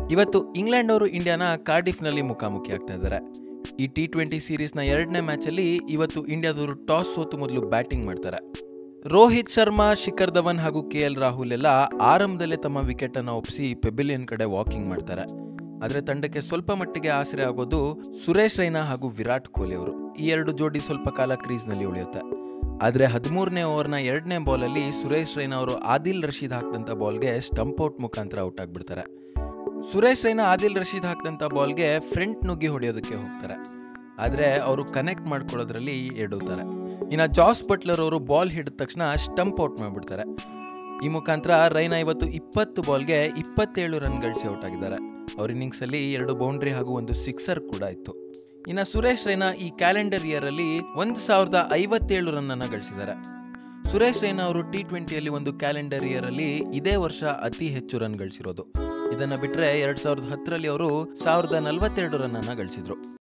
ಇವತ್ತು ಇಂಗ್ಲೆಂಡ್ ಅವರು ಇಂಡಿಯಾನ ಕಾರ್ಡಿಫ್ನಲ್ಲಿ ಮುಖಾಮುಖಿ ಆಗ್ತಾ ಇದ್ದಾರೆ ಈ ಟಿ ಟ್ವೆಂಟಿ ಸೀರೀಸ್ನ ಎರಡನೇ ಮ್ಯಾಚಲ್ಲಿ ಇವತ್ತು ಇಂಡಿಯಾದವರು ಟಾಸ್ ಸೋತು ಮೊದಲು ಬ್ಯಾಟಿಂಗ್ ಮಾಡ್ತಾರೆ ರೋಹಿತ್ ಶರ್ಮಾ ಶಿಖರ್ ಧವನ್ ಹಾಗೂ ಕೆ ಎಲ್ ರಾಹುಲ್ ಎಲ್ಲ ಆರಂಭದಲ್ಲೇ ತಮ್ಮ ವಿಕೆಟ್ ಅನ್ನು ಒಪ್ಪಿಸಿ ಪೆಬಿಲಿಯನ್ ಕಡೆ ವಾಕಿಂಗ್ ಮಾಡ್ತಾರೆ ಆದರೆ ತಂಡಕ್ಕೆ ಸ್ವಲ್ಪ ಮಟ್ಟಿಗೆ ಆಸರೆ ಆಗೋದು ಸುರೇಶ್ ರೈನಾ ಹಾಗೂ ವಿರಾಟ್ ಕೊಹ್ಲಿ ಅವರು ಈ ಎರಡು ಜೋಡಿ ಸ್ವಲ್ಪ ಕಾಲ ಕ್ರೀಸ್ನಲ್ಲಿ ಉಳಿಯುತ್ತೆ ಆದರೆ ಹದಿಮೂರನೇ ಓವರ್ನ ಎರಡನೇ ಬಾಲಲ್ಲಿ ಸುರೇಶ್ ರೈನಾ ಅವರು ಆದಿಲ್ ರಶೀದ್ ಹಾಕಿದಂಥ ಬಾಲ್ಗೆ ಸ್ಟಂಪ್ ಔಟ್ ಮುಖಾಂತರ ಔಟ್ ಆಗಿಬಿಡ್ತಾರೆ ಸುರೇಶ್ ರೈನಾ ಆದಿಲ್ ರಶೀದ್ ಹಾಕಿದಂಥ ಬಾಲ್ಗೆ ಫ್ರಂಟ್ ನುಗ್ಗಿ ಹೊಡೆಯೋದಕ್ಕೆ ಹೋಗ್ತಾರೆ ಆದರೆ ಅವರು ಕನೆಕ್ಟ್ ಮಾಡ್ಕೊಳ್ಳೋದ್ರಲ್ಲಿ ಎಡುತ್ತಾರೆ ಇನ್ನು ಜಾಸ್ ಬಟ್ಲರ್ ಅವರು ಬಾಲ್ ಹಿಡಿದ ತಕ್ಷಣ ಸ್ಟಂಪ್ ಔಟ್ ಮಾಡಿಬಿಡ್ತಾರೆ ಈ ಮುಖಾಂತರ ರೈನಾ ಇವತ್ತು ಇಪ್ಪತ್ತು ಬಾಲ್ಗೆ ಇಪ್ಪತ್ತೇಳು ರನ್ ಗಳಿಸಿ ಔಟ್ ಆಗಿದ್ದಾರೆ ಅವ್ರ ಇನ್ನಿಂಗ್ಸಲ್ಲಿ ಎರಡು ಬೌಂಡ್ರಿ ಹಾಗೂ ಒಂದು ಸಿಕ್ಸರ್ ಕೂಡ ಇತ್ತು ಇನ್ನು ಸುರೇಶ್ ರೈನಾ ಈ ಕ್ಯಾಲೆಂಡರ್ ಇಯರಲ್ಲಿ ಒಂದು ಸಾವಿರದ ಐವತ್ತೇಳು ರನ್ ಅನ್ನ ಗಳಿಸಿದ್ದಾರೆ ಸುರೇಶ್ ರೈನಾ ಅವರು ಟಿ ಟ್ವೆಂಟಿಯಲ್ಲಿ ಒಂದು ಕ್ಯಾಲೆಂಡರ್ ಇಯರ್ ಅಲ್ಲಿ ಇದೇ ವರ್ಷ ಅತಿ ಹೆಚ್ಚು ರನ್ ಗಳಿಸಿರೋದು ಇದನ್ನ ಬಿಟ್ರೆ ಎರಡ್ ಸಾವಿರದ ಹತ್ತರಲ್ಲಿ ಅವರು ಸಾವಿರದ ನಲವತ್ತೆರಡು ರನ್ ಅನ್ನ ಗಳಿಸಿದ್ರು